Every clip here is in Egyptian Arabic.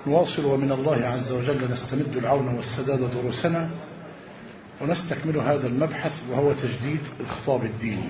نواصل ومن الله عز وجل نستمد العون والسداد دروسنا ونستكمل هذا المبحث وهو تجديد الخطاب الديني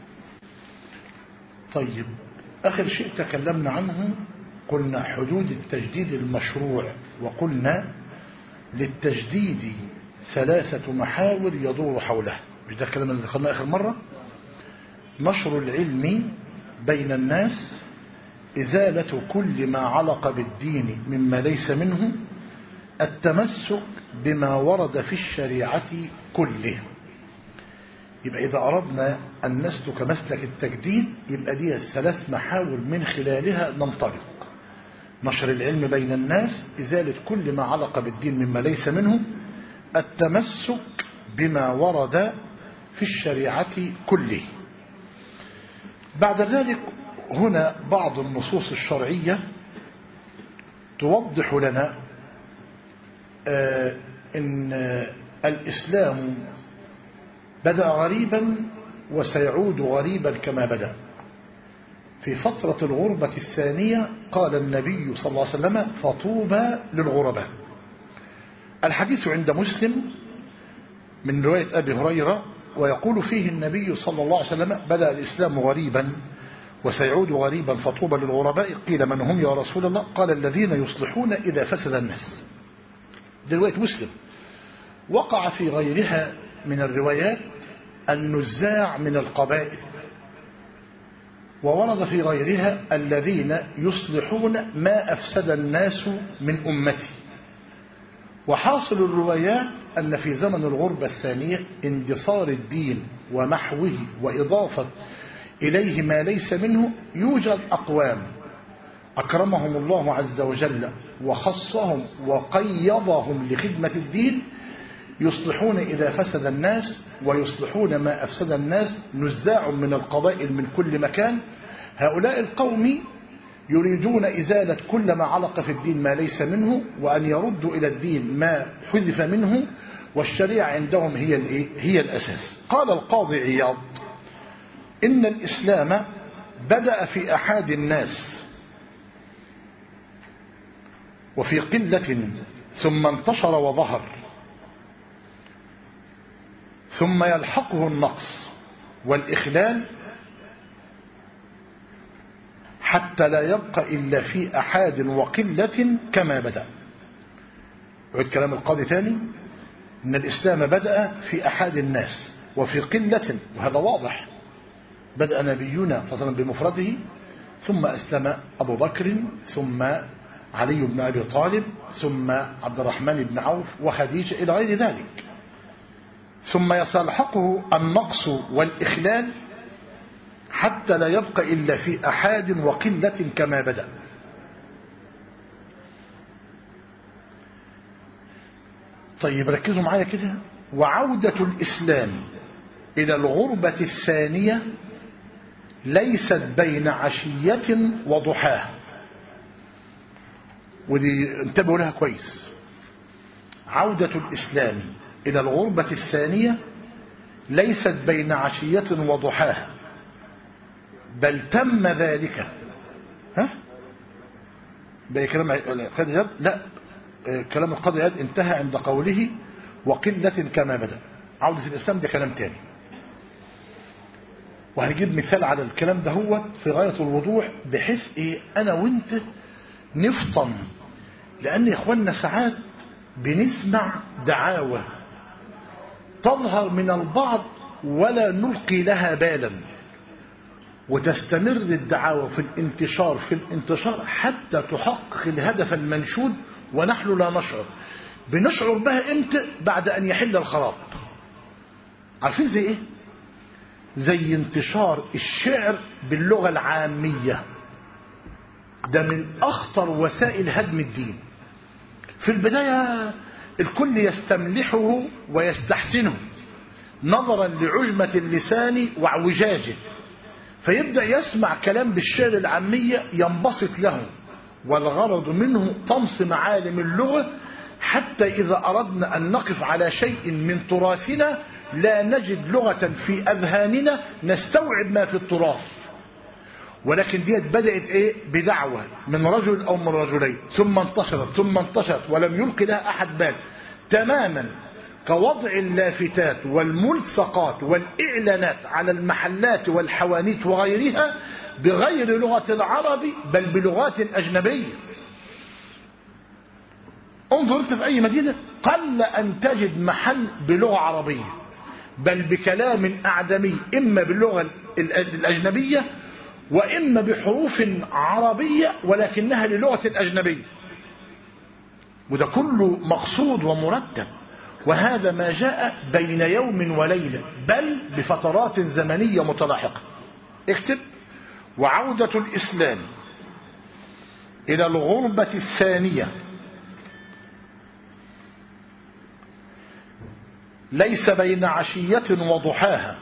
طيب آخر شيء تكلمنا عنه قلنا حدود التجديد المشروع وقلنا للتجديد ثلاثة محاور يدور حوله مش ده الكلام اللي ذكرناه آخر مرة نشر العلم بين الناس إزالة كل ما علق بالدين مما ليس منه التمسك بما ورد في الشريعة كله يبقى إذا أردنا أن نسلك مسلك التجديد يبقى دي الثلاث محاور من خلالها ننطلق نشر العلم بين الناس إزالة كل ما علق بالدين مما ليس منه التمسك بما ورد في الشريعة كله بعد ذلك هنا بعض النصوص الشرعية توضح لنا أن الإسلام بدأ غريبا وسيعود غريبا كما بدأ في فترة الغربة الثانية قال النبي صلى الله عليه وسلم فطوبى للغرباء الحديث عند مسلم من رواية أبي هريرة ويقول فيه النبي صلى الله عليه وسلم بدأ الإسلام غريبا وسيعود غريبا فطوبى للغرباء قيل من هم يا رسول الله قال الذين يصلحون إذا فسد الناس دي رواية مسلم وقع في غيرها من الروايات النزاع من القبائل وورد في غيرها الذين يصلحون ما أفسد الناس من أمتي وحاصل الروايات أن في زمن الغربة الثانية اندثار الدين ومحوه وإضافة إليه ما ليس منه يوجد أقوام أكرمهم الله عز وجل وخصهم وقيضهم لخدمة الدين يصلحون إذا فسد الناس ويصلحون ما أفسد الناس نزاع من القبائل من كل مكان هؤلاء القوم يريدون إزالة كل ما علق في الدين ما ليس منه وأن يردوا إلى الدين ما حذف منه والشريعة عندهم هي هي الأساس قال القاضي عياض إن الإسلام بدأ في أحد الناس وفي قلة ثم انتشر وظهر ثم يلحقه النقص والإخلال حتى لا يبقى إلا في أحاد وقلة كما بدأ يعيد كلام القاضي ثاني إن الإسلام بدأ في أحد الناس وفي قلة وهذا واضح بدأ نبينا صلى الله عليه وسلم بمفرده ثم أسلم أبو بكر ثم علي بن أبي طالب ثم عبد الرحمن بن عوف وخديجة إلى غير ذلك ثم يستلحقه النقص والإخلال حتى لا يبقى إلا في أحاد وقلة كما بدأ طيب ركزوا معايا كده وعودة الإسلام إلى الغربة الثانية ليست بين عشية وضحاها ودي انتبهوا لها كويس عودة الإسلام إلى الغربة الثانية ليست بين عشية وضحاها بل تم ذلك ها ده كلام القاضي عياض لا كلام القاضي عياض انتهى عند قوله وقلة كما بدأ عودة الإسلام ده كلام تاني وهنجيب مثال على الكلام ده هو في غاية الوضوح بحيث ايه انا وانت نفطن لان يا اخواننا ساعات بنسمع دعاوى تظهر من البعض ولا نلقي لها بالا وتستمر الدعاوى في الانتشار في الانتشار حتى تحقق الهدف المنشود ونحن لا نشعر بنشعر بها امتى بعد ان يحل الخراب عارفين زي ايه زي انتشار الشعر باللغة العامية ده من أخطر وسائل هدم الدين في البداية الكل يستملحه ويستحسنه نظرا لعجمة اللسان واعوجاجه فيبدأ يسمع كلام بالشعر العامية ينبسط له والغرض منه طمس معالم اللغة حتى إذا أردنا أن نقف على شيء من تراثنا لا نجد لغة في أذهاننا نستوعب ما في التراث ولكن ديت بدأت ايه بدعوة من رجل او من رجلين ثم انتشرت ثم انتشرت ولم يلقي لها احد بال تماما كوضع اللافتات والملصقات والإعلانات على المحلات والحوانيت وغيرها بغير لغة العرب بل بلغات أجنبية انظر انت في أي مدينة قل أن تجد محل بلغة عربية بل بكلام أعدمي إما باللغة الأجنبية وإما بحروف عربية ولكنها للغة الأجنبية وده كله مقصود ومرتب وهذا ما جاء بين يوم وليلة بل بفترات زمنية متلاحقة اكتب وعودة الإسلام إلى الغربة الثانية ليس بين عشية وضحاها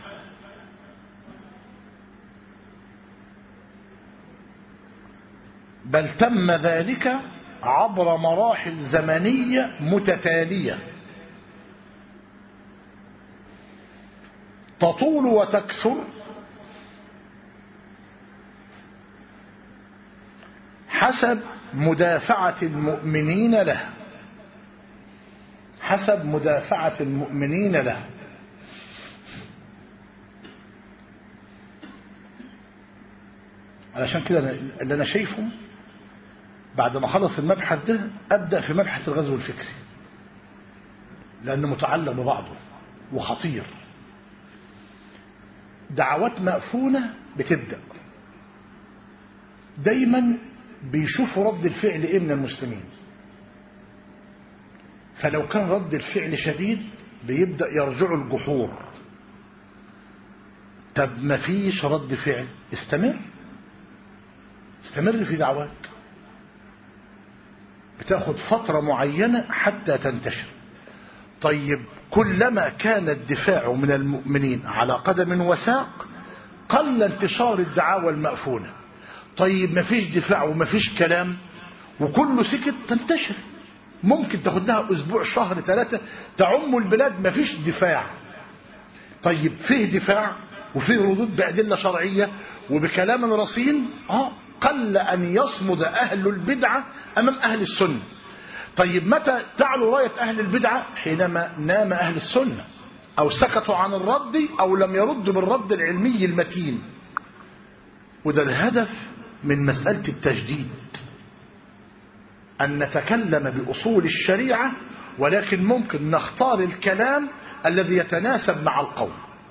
بل تم ذلك عبر مراحل زمنية متتالية تطول وتكثر حسب مدافعة المؤمنين له حسب مدافعة المؤمنين له علشان كده اللي أنا شايفه بعد ما خلص المبحث ده أبدأ في مبحث الغزو الفكري لأنه متعلق ببعضه وخطير دعوات مأفونة بتبدأ دايما بيشوفوا رد الفعل ايه من المسلمين فلو كان رد الفعل شديد بيبدأ يرجعوا الجحور طب ما فيش رد فعل استمر استمر في دعواك بتاخد فترة معينة حتى تنتشر طيب كلما كان الدفاع من المؤمنين على قدم وساق قل انتشار الدعاوى المأفونة طيب ما فيش دفاع وما فيش كلام وكله سكت تنتشر ممكن تاخد لها اسبوع شهر ثلاثة تعم البلاد ما فيش دفاع طيب فيه دفاع وفيه ردود بأدلة شرعية وبكلام رصين اه قل أن يصمد أهل البدعة أمام أهل السنة طيب متى تعلو راية أهل البدعة حينما نام أهل السنة أو سكتوا عن الرد أو لم يردوا بالرد العلمي المتين وده الهدف من مسألة التجديد أن نتكلم بأصول الشريعة ولكن ممكن نختار الكلام الذي يتناسب مع القول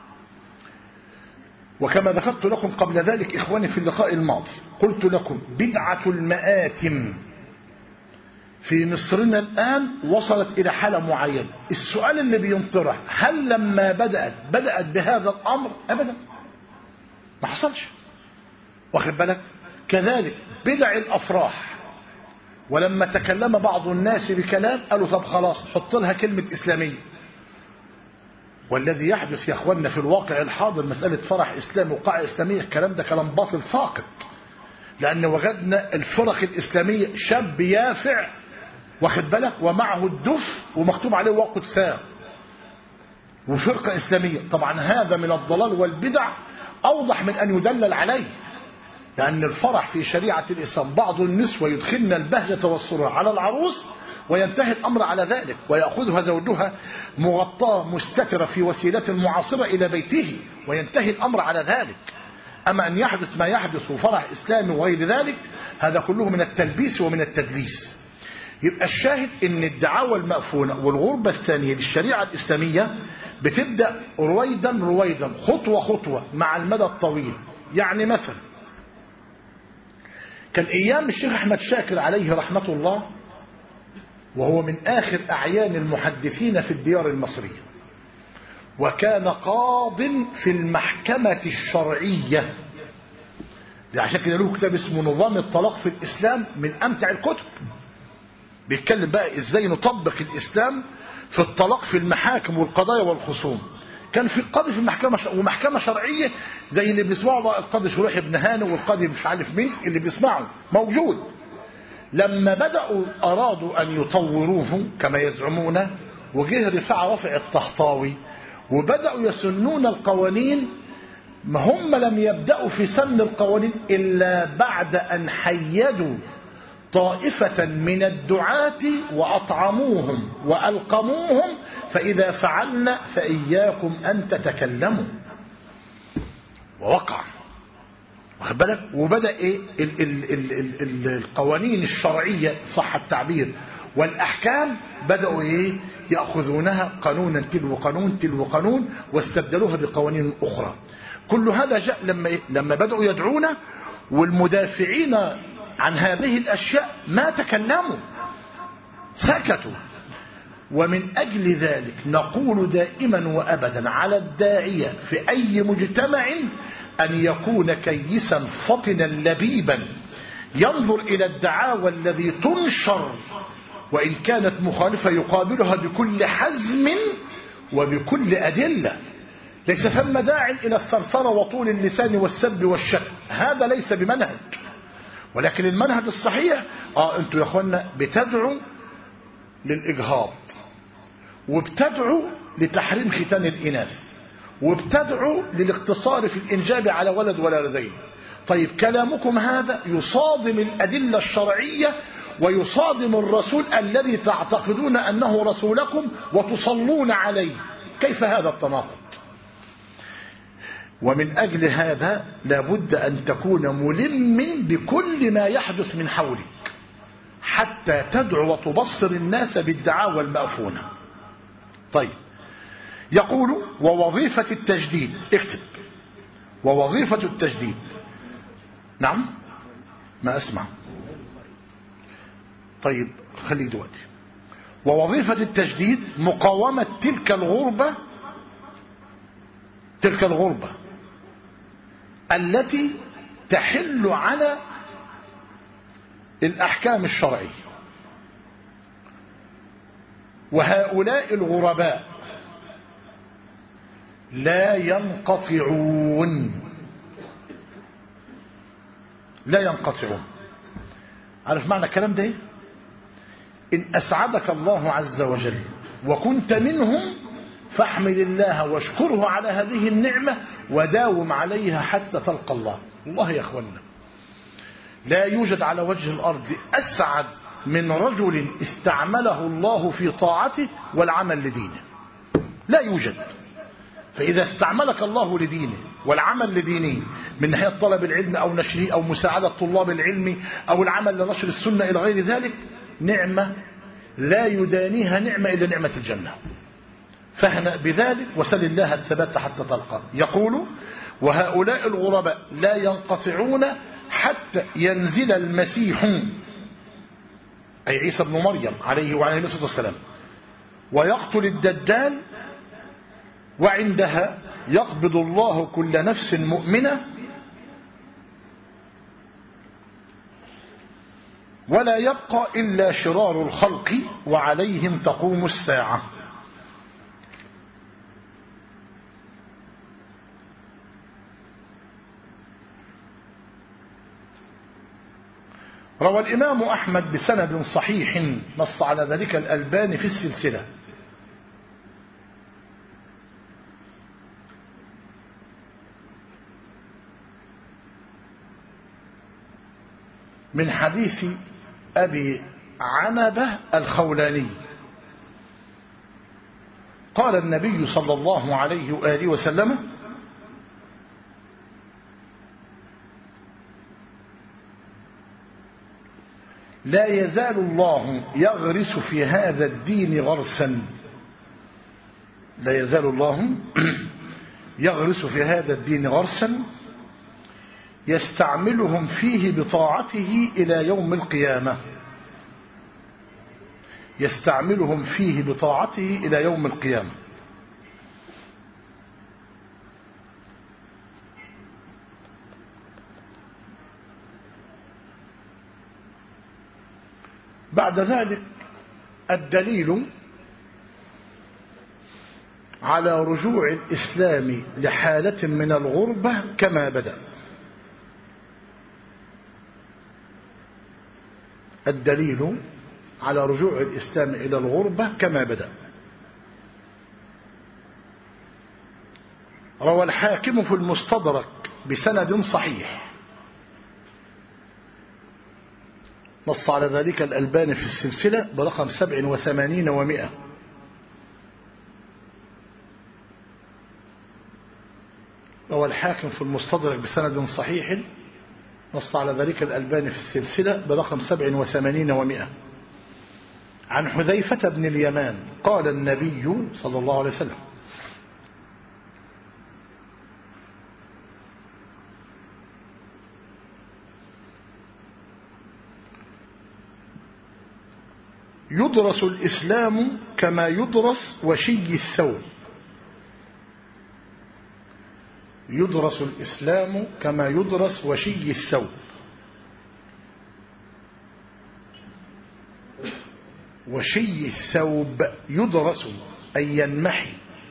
وكما ذكرت لكم قبل ذلك إخواني في اللقاء الماضي قلت لكم بدعة المآتم في مصرنا الآن وصلت إلى حالة معينة السؤال اللي بينطرح هل لما بدأت بدأت بهذا الأمر أبدا ما حصلش واخد بالك كذلك بدع الأفراح ولما تكلم بعض الناس بكلام قالوا طب خلاص حط لها كلمة إسلامية والذي يحدث يا اخواننا في الواقع الحاضر مسألة فرح إسلامي وقاعة إسلامية الكلام ده كلام باطل ساقط لأن وجدنا الفرق الإسلامية شاب يافع واخد بالك ومعه الدف ومكتوب عليه وقت ساعة وفرقة إسلامية طبعا هذا من الضلال والبدع أوضح من أن يدلل عليه لأن الفرح في شريعة الإسلام بعض النسوة يدخلن البهجة والسرور على العروس وينتهي الأمر على ذلك ويأخذها زوجها مغطاة مستترة في وسيلة معاصرة إلى بيته وينتهي الأمر على ذلك أما أن يحدث ما يحدث فرح إسلامي وغير ذلك هذا كله من التلبيس ومن التدليس يبقى الشاهد ان الدعاوى المأفونة والغربة الثانية للشريعة الإسلامية بتبدأ رويدا رويدا خطوة خطوة مع المدى الطويل يعني مثلا كان أيام الشيخ أحمد شاكر عليه رحمة الله وهو من آخر أعيان المحدثين في الديار المصرية وكان قاض في المحكمة الشرعية عشان كده له كتاب اسمه نظام الطلاق في الإسلام من أمتع الكتب بيتكلم بقى ازاي نطبق الاسلام في الطلاق في المحاكم والقضايا والخصوم كان في قاضي في المحكمة ش... ومحكمة شرعية زي اللي بنسمعه بقى القاضي شروح بن هاني والقاضي مش عارف مين اللي بيسمعه موجود لما بدأوا أرادوا أن يطوروه كما يزعمون وجه رفاع رفع الطهطاوي وبدأوا يسنون القوانين ما هم لم يبدأوا في سن القوانين إلا بعد أن حيدوا طائفة من الدعاة وأطعموهم وألقموهم فإذا فعلنا فإياكم أن تتكلموا ووقع واخد بالك وبدأ إيه ال ال ال ال ال القوانين الشرعية صح التعبير والأحكام بدأوا إيه يأخذونها قانونا تلو قانون تلو قانون واستبدلوها بقوانين أخرى كل هذا جاء لما إيه؟ لما بدأوا يدعون والمدافعين عن هذه الأشياء ما تكلموا سكتوا ومن أجل ذلك نقول دائما وأبدا على الداعية في أي مجتمع أن يكون كيسا فطنا لبيبا ينظر إلى الدعاوى الذي تنشر وإن كانت مخالفة يقابلها بكل حزم وبكل أدلة ليس ثم داع إلى الثرثرة وطول اللسان والسب والشك هذا ليس بمنهج ولكن المنهج الصحيح اه انتوا يا اخوانا بتدعوا للاجهاض وبتدعوا لتحريم ختان الاناث وبتدعوا للاقتصار في الانجاب على ولد ولدين طيب كلامكم هذا يصادم الادله الشرعيه ويصادم الرسول الذي تعتقدون انه رسولكم وتصلون عليه كيف هذا التناقض ومن أجل هذا لابد أن تكون ملم بكل ما يحدث من حولك حتى تدعو وتبصر الناس بالدعاوى المأفونة طيب يقول ووظيفة التجديد اكتب ووظيفة التجديد نعم ما أسمع طيب خليك دلوقتي ووظيفة التجديد مقاومة تلك الغربة تلك الغربة التي تحل على الأحكام الشرعية وهؤلاء الغرباء لا ينقطعون لا ينقطعون عارف معنى الكلام ده إن أسعدك الله عز وجل وكنت منهم فاحمد الله واشكره على هذه النعمة وداوم عليها حتى تلقى الله الله يا أخوانا لا يوجد على وجه الأرض أسعد من رجل استعمله الله في طاعته والعمل لدينه لا يوجد فإذا استعملك الله لدينه والعمل لدينه من ناحية طلب العلم أو نشره أو مساعدة طلاب العلم أو العمل لنشر السنة إلى غير ذلك نعمة لا يدانيها نعمة إلا نعمة الجنة فاهنأ بذلك وسل الله الثبات حتى تلقى يقول وهؤلاء الغرباء لا ينقطعون حتى ينزل المسيح أي عيسى بن مريم عليه وعليه الصلاة والسلام ويقتل الدجال وعندها يقبض الله كل نفس مؤمنة ولا يبقى إلا شرار الخلق وعليهم تقوم الساعة روى الإمام أحمد بسند صحيح نص على ذلك الألباني في السلسلة من حديث أبي عنبة الخولاني قال النبي صلى الله عليه وآله وسلم لا يزال الله يغرس في هذا الدين غرسا لا يزال الله يغرس في هذا الدين غرسا يستعملهم فيه بطاعته إلى يوم القيامة يستعملهم فيه بطاعته إلى يوم القيامة بعد ذلك الدليل على رجوع الإسلام لحالة من الغربة كما بدأ الدليل على رجوع الإسلام إلى الغربة كما بدأ روى الحاكم في المستدرك بسند صحيح نص على ذلك الألباني في السلسلة برقم سبع وثمانين ومائة روى الحاكم في المستدرك بسند صحيح نص على ذلك الألباني في السلسلة برقم سبع وثمانين ومائة عن حذيفة بن اليمان قال النبي صلى الله عليه وسلم يدرس الإسلام كما يدرس وشي الثوب يدرس الإسلام كما يدرس وشي الثوب وشي الثوب يدرس أي ينمحي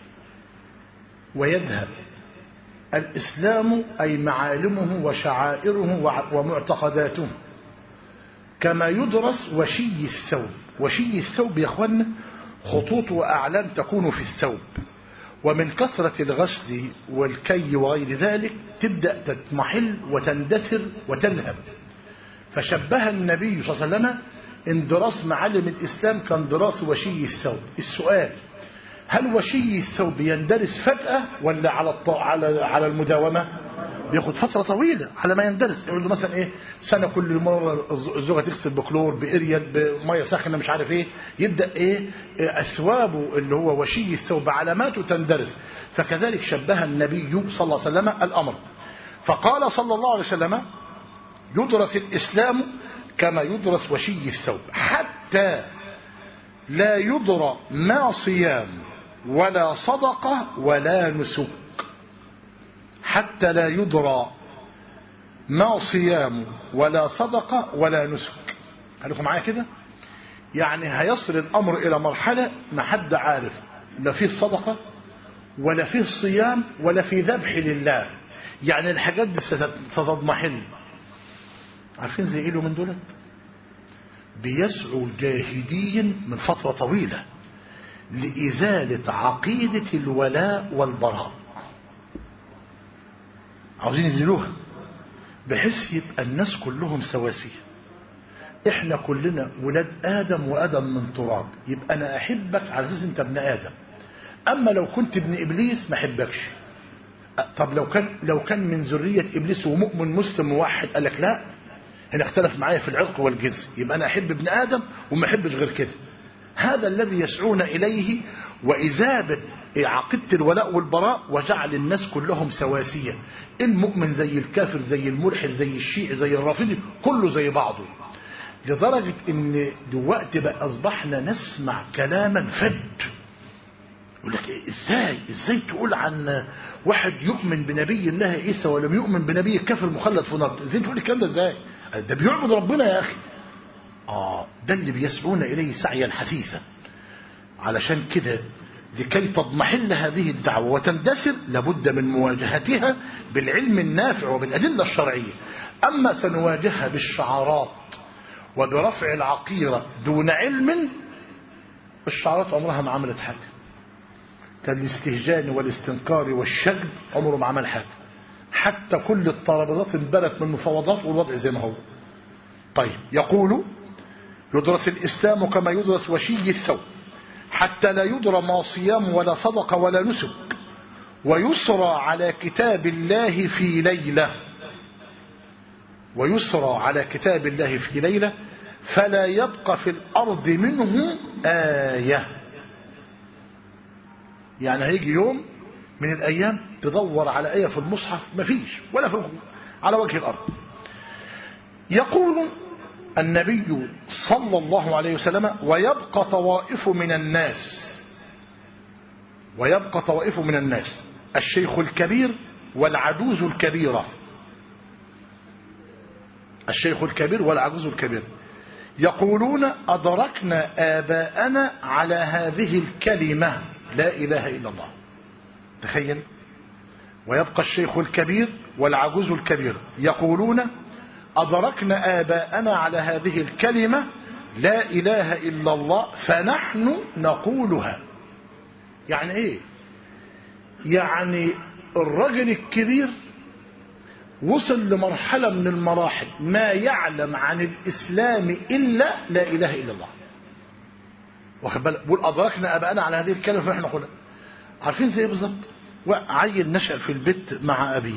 ويذهب الإسلام أي معالمه وشعائره ومعتقداته كما يدرس وشي الثوب وشي الثوب يا اخوانا خطوط وأعلام تكون في الثوب ومن كثرة الغسل والكي وغير ذلك تبدأ تتمحل وتندثر وتذهب فشبه النبي صلى الله عليه وسلم اندراس معالم الإسلام كاندراس وشي الثوب السؤال هل وشي الثوب يندرس فجأة ولا على الط... على على المداومة بياخد فترة طويلة على ما يندرس يقول له مثلا ايه سنة كل مرة الزوجة تغسل بكلور بإريال بمية ساخنة مش عارف ايه يبدأ ايه أثوابه اللي هو وشي الثوب علاماته تندرس فكذلك شبه النبي صلى الله عليه وسلم الأمر فقال صلى الله عليه وسلم يدرس الإسلام كما يدرس وشي الثوب حتى لا يدرى ما صيام ولا صدقة ولا نسك حتى لا يدرى ما صيام ولا صدقة ولا نسك هلكم معايا كده يعني هيصل الأمر إلى مرحلة ما حد عارف لا فيه صدقة ولا فيه صيام ولا فيه ذبح لله يعني الحاجات دي ستضمحل عارفين زي ايه من دولت بيسعوا جاهدين من فترة طويلة لإزالة عقيدة الولاء والبراء عاوزين يزيلوها بحيث يبقى الناس كلهم سواسية احنا كلنا ولاد آدم وآدم من تراب يبقى أنا أحبك على أساس أنت ابن آدم أما لو كنت ابن إبليس ما أحبكش طب لو كان لو كان من ذرية إبليس ومؤمن مسلم موحد قال لك لا هنا اختلف معايا في العرق والجنس يبقى أنا أحب ابن آدم وما أحبش غير كده هذا الذي يسعون إليه وإذابة عقيدة الولاء والبراء وجعل الناس كلهم سواسية المؤمن زي الكافر زي الملحد زي الشيعي زي الرافضي كله زي بعضه لدرجة ان دلوقتي بقى اصبحنا نسمع كلاما فج يقول لك إيه ازاي ازاي تقول عن واحد يؤمن بنبي الله عيسى ولم يؤمن بنبي الكافر مخلد في نار ازاي تقول الكلام ده ازاي ده بيعبد ربنا يا اخي اه ده اللي بيسعون اليه سعيا حثيثا علشان كده لكي تضمحل هذه الدعوة وتندثر لابد من مواجهتها بالعلم النافع وبالأدلة الشرعية أما سنواجهها بالشعارات وبرفع العقيرة دون علم الشعارات عمرها ما عملت حاجة كالاستهجان والاستنكار والشجب عمره ما عمل حاجة حتى كل الترابطات انبنت من مفاوضات والوضع زي ما هو طيب يقول يدرس الإسلام كما يدرس وشي الثوب حتى لا يدرى ما صيام ولا صدق ولا نسك ويسرى على كتاب الله في ليلة ويسرى على كتاب الله في ليلة فلا يبقى في الأرض منه آية يعني هيجي يوم من الأيام تدور على آية في المصحف مفيش ولا في على وجه الأرض يقول النبي صلى الله عليه وسلم ويبقى طوائف من الناس ويبقى طوائف من الناس الشيخ الكبير والعجوز الكبيرة الشيخ الكبير والعجوز الكبير يقولون أدركنا آباءنا على هذه الكلمة لا إله إلا الله تخيل ويبقى الشيخ الكبير والعجوز الكبير يقولون أدركنا آباءنا على هذه الكلمة لا إله إلا الله فنحن نقولها يعني إيه يعني الرجل الكبير وصل لمرحلة من المراحل ما يعلم عن الإسلام إلا لا إله إلا الله واخد بالك بيقول أدركنا أباءنا على هذه الكلمة فإحنا قلنا عارفين زي إيه بالظبط عيل نشأ في البيت مع أبيه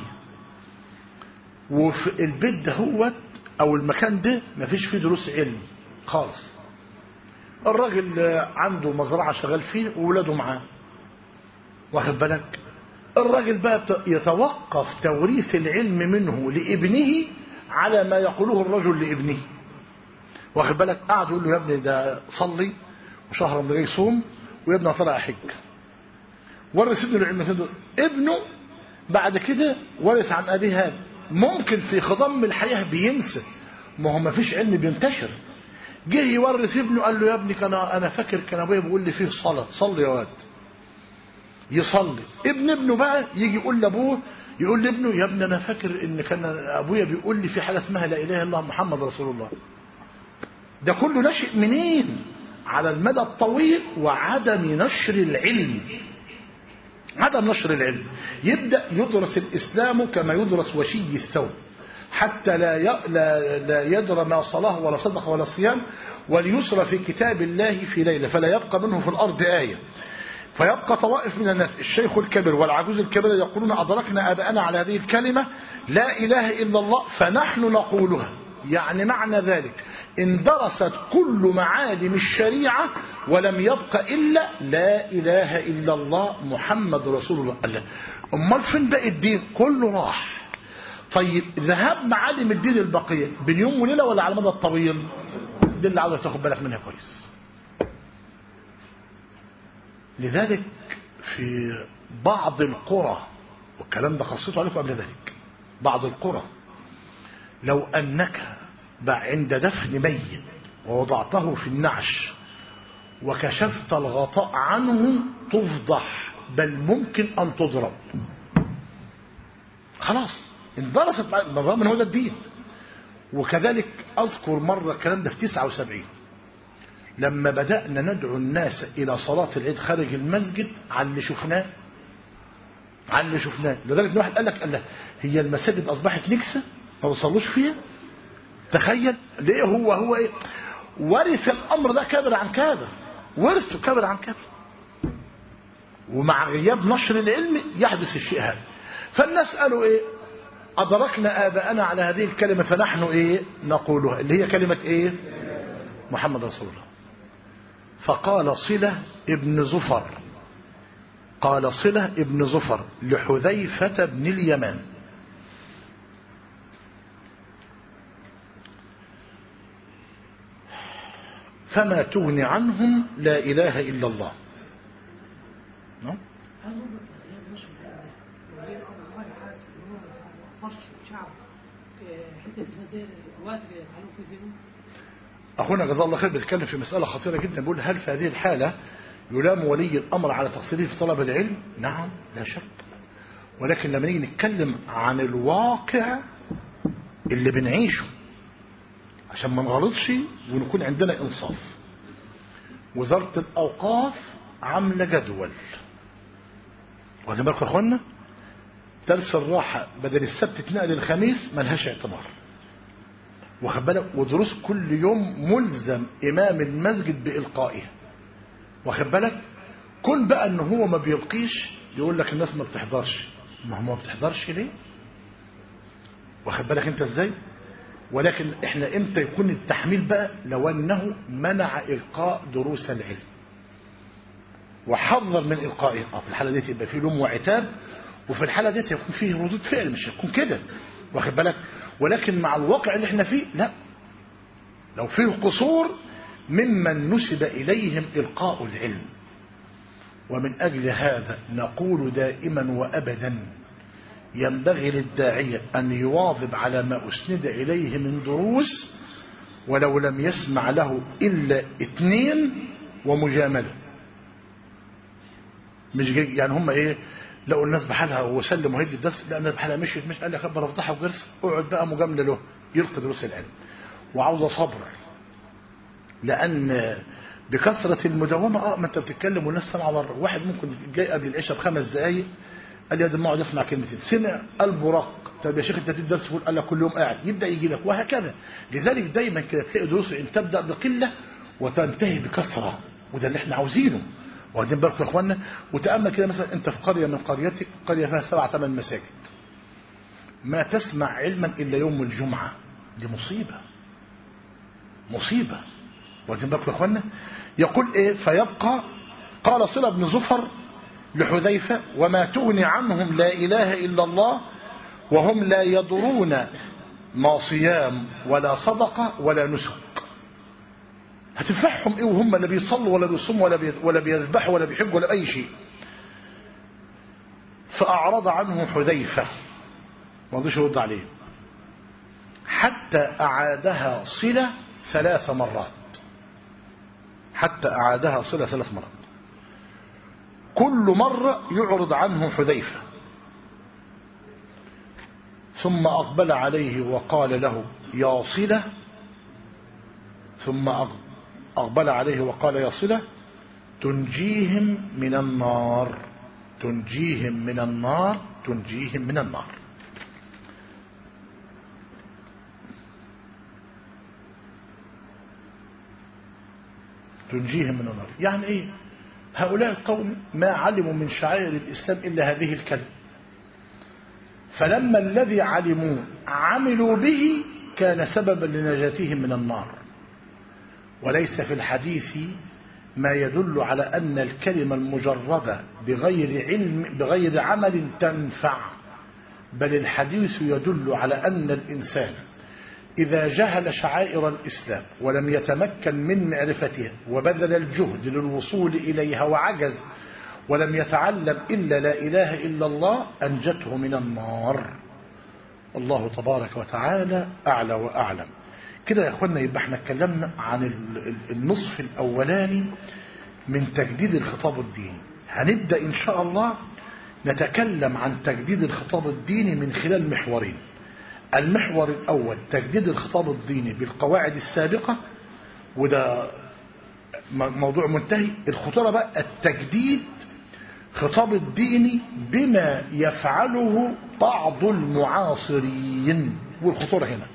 وفي البيت ده هو أو المكان ده مفيش فيه دروس علم خالص الراجل عنده مزرعة شغال فيه وولاده معاه واخد بالك الراجل بقى يتوقف توريث العلم منه لابنه على ما يقوله الرجل لابنه واخد بالك قعد يقول له يا ابني ده صلي وشهر رمضان جاي صوم ويا ابني طلع حج ورث ابنه العلم ابنه بعد كده ورث عن ابيه هذا ممكن في خضم الحياه بينسى ما هو ما فيش علم بينتشر جه يورث ابنه قال له يا ابني كان انا فاكر كان ابويا بيقول لي فيه صلاه صلي يا واد يصلي ابن ابنه بقى يجي يقول لابوه يقول لابنه يا ابني انا فاكر ان كان ابويا بيقول لي في حاجه اسمها لا اله الا الله محمد رسول الله ده كله نشئ منين على المدى الطويل وعدم نشر العلم عدم نشر العلم يبدا يدرس الاسلام كما يدرس وشي الثوب حتى لا لا لا يدرى ما صلاه ولا صدق ولا صيام وليسرى في كتاب الله في ليله فلا يبقى منه في الارض ايه فيبقى طوائف من الناس الشيخ الكبير والعجوز الكبير يقولون أدركنا أباءنا على هذه الكلمة لا إله إلا الله فنحن نقولها يعني معنى ذلك إن درست كل معالم الشريعة ولم يبق إلا لا إله إلا الله محمد رسول الله الله أمال فين باقي الدين كله راح طيب ذهاب معالم الدين البقية بين يوم وليلة ولا على المدى الطويل دي اللي عاوزة تاخد بالك منها كويس لذلك في بعض القرى والكلام ده خصيته عليكم قبل ذلك بعض القرى لو أنك عند دفن ميت ووضعته في النعش وكشفت الغطاء عنه تفضح بل ممكن أن تضرب خلاص اندرست بالرغم من هذا الدين وكذلك أذكر مرة الكلام ده في 79 لما بدأنا ندعو الناس إلى صلاة العيد خارج المسجد على اللي شفناه على اللي شفناه لذلك واحد قال لك قال له هي المساجد أصبحت نكسة ما بيصلوش فيها تخيل ليه هو هو ايه ورث الأمر ده كابر عن كابر ورثه كابر عن كابر ومع غياب نشر العلم يحدث الشيء هذا فالناس قالوا ايه أدركنا آباءنا على هذه الكلمة فنحن ايه نقولها اللي هي كلمة ايه محمد رسول الله فقال صلة ابن زفر قال صلة ابن زفر لحذيفة بن اليمان فما تغني عنهم لا إله إلا الله نعم أخونا جزاه الله خير بيتكلم في مسألة خطيرة جدا بيقول هل في هذه الحالة يلام ولي الأمر على تقصيره في طلب العلم نعم لا شك ولكن لما نيجي نتكلم عن الواقع اللي بنعيشه عشان ما نغلطش ونكون عندنا إنصاف وزارة الأوقاف عاملة جدول واخدين بالكم يا اخوانا درس الراحة بدل السبت اتنقل الخميس ملهاش اعتبار واخد بالك ودروس كل يوم ملزم إمام المسجد بإلقائها واخد بالك كل بقى ان هو ما بيلقيش يقول لك الناس ما بتحضرش ما هو ما بتحضرش ليه واخد بالك انت ازاي ولكن احنا امتى يكون التحميل بقى لو انه منع القاء دروس العلم وحذر من القائها في الحاله دي يبقى فيه لوم وعتاب وفي الحاله دي يكون فيه ردود فعل مش هيكون كده واخد بالك ولكن مع الواقع اللي احنا فيه لا لو فيه قصور ممن نسب إليهم إلقاء العلم ومن أجل هذا نقول دائما وأبدا ينبغي للداعية أن يواظب على ما أسند إليه من دروس ولو لم يسمع له إلا اثنين ومجاملة مش يعني هم ايه لقوا الناس بحالها وسلموا هدي الدرس لا الناس بحالها مشيت مش قال لي خبر افضحها وجرس اقعد بقى مجامله له يلقي دروس العلم وعاوزه صبر لأن بكثرة المداومة اه ما انت بتتكلم والناس سامعه بره واحد ممكن جاي قبل العشاء بخمس دقايق قال لي يا ما اقعد اسمع كلمتين سمع البراق طب يا شيخ انت بتدي درس قال لك كل يوم قاعد يبدا يجي لك وهكذا لذلك دايما كده تلاقي دروس العلم تبدا بقله وتنتهي بكثره وده اللي احنا عاوزينه واخدين بالكم يا اخوانا وتامل كده مثلا انت في قريه من قريتك قريه فيها سبع ثمان مساجد ما تسمع علما الا يوم الجمعه دي مصيبه مصيبه واخدين بالكم يا اخوانا يقول ايه فيبقى قال صله بن زفر لحذيفه وما تغني عنهم لا اله الا الله وهم لا يضرون ما صيام ولا صدقه ولا نسك هتنفعهم ايه وهم لا بيصلوا ولا بيصوموا ولا بي- ولا بيذبحوا ولا بيحجوا ولا اي شيء فاعرض عنه حذيفه ما رضيش يرد عليه حتى اعادها صله ثلاث مرات حتى اعادها صله ثلاث مرات كل مره يعرض عنه حذيفه ثم اقبل عليه وقال له يا صله ثم أق- أقبل عليه وقال يا صلة تنجيهم من النار تنجيهم من النار تنجيهم من النار تنجيهم من النار يعني ايه هؤلاء القوم ما علموا من شعائر الإسلام إلا هذه الكلمة فلما الذي علموا عملوا به كان سببا لنجاتهم من النار وليس في الحديث ما يدل على أن الكلمة المجردة بغير علم بغير عمل تنفع بل الحديث يدل على أن الإنسان إذا جهل شعائر الإسلام ولم يتمكن من معرفتها وبذل الجهد للوصول إليها وعجز ولم يتعلم إلا لا إله إلا الله أنجته من النار الله تبارك وتعالى أعلى وأعلم كده يا اخوانا يبقى احنا اتكلمنا عن ال- ال- النصف الاولاني من تجديد الخطاب الديني هنبدا ان شاء الله نتكلم عن تجديد الخطاب الديني من خلال محورين المحور الاول تجديد الخطاب الديني بالقواعد السابقه وده م- موضوع منتهي الخطوره بقى التجديد خطاب الديني بما يفعله بعض المعاصرين والخطوره هنا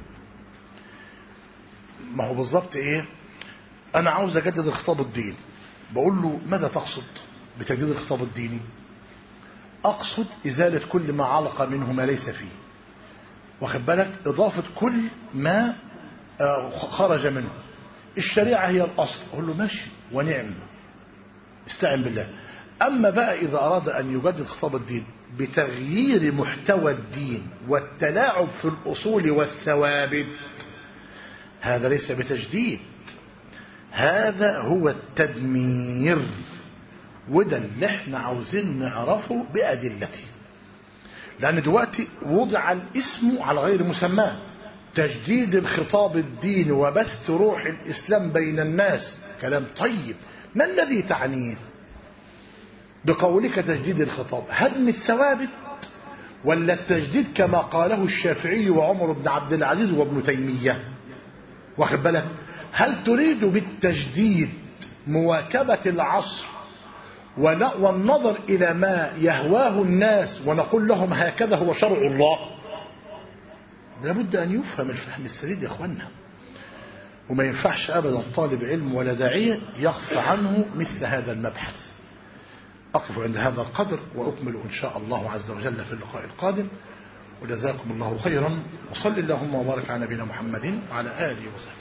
ما هو بالظبط ايه انا عاوز اجدد الخطاب الديني بقول له ماذا تقصد بتجديد الخطاب الديني اقصد ازاله كل ما علق منه ما ليس فيه واخد بالك اضافه كل ما آه، خرج منه الشريعه هي الاصل اقول له ماشي ونعم استعن بالله اما بقى اذا اراد ان يجدد خطاب الدين بتغيير محتوى الدين والتلاعب في الاصول والثوابت هذا ليس بتجديد هذا هو التدمير وده اللي احنا عاوزين نعرفه بأدلته لأن دلوقتي وضع الاسم على غير مسماه تجديد الخطاب الديني وبث روح الإسلام بين الناس كلام طيب ما الذي تعنيه بقولك تجديد الخطاب هدم الثوابت ولا التجديد كما قاله الشافعي وعمر بن عبد العزيز وابن تيميه واخد بالك هل تريد بالتجديد مواكبة العصر ون- والنظر إلى ما يهواه الناس ونقول لهم هكذا هو شرع الله لابد أن يفهم الفهم السديد يا أخوانا وما ينفعش أبدا طالب علم ولا داعية يغفى عنه مثل هذا المبحث أقف عند هذا القدر وأكمل إن شاء الله عز وجل في اللقاء القادم وجزاكم الله خيرا وصل اللهم وبارك على نبينا محمد وعلى آله وصحبه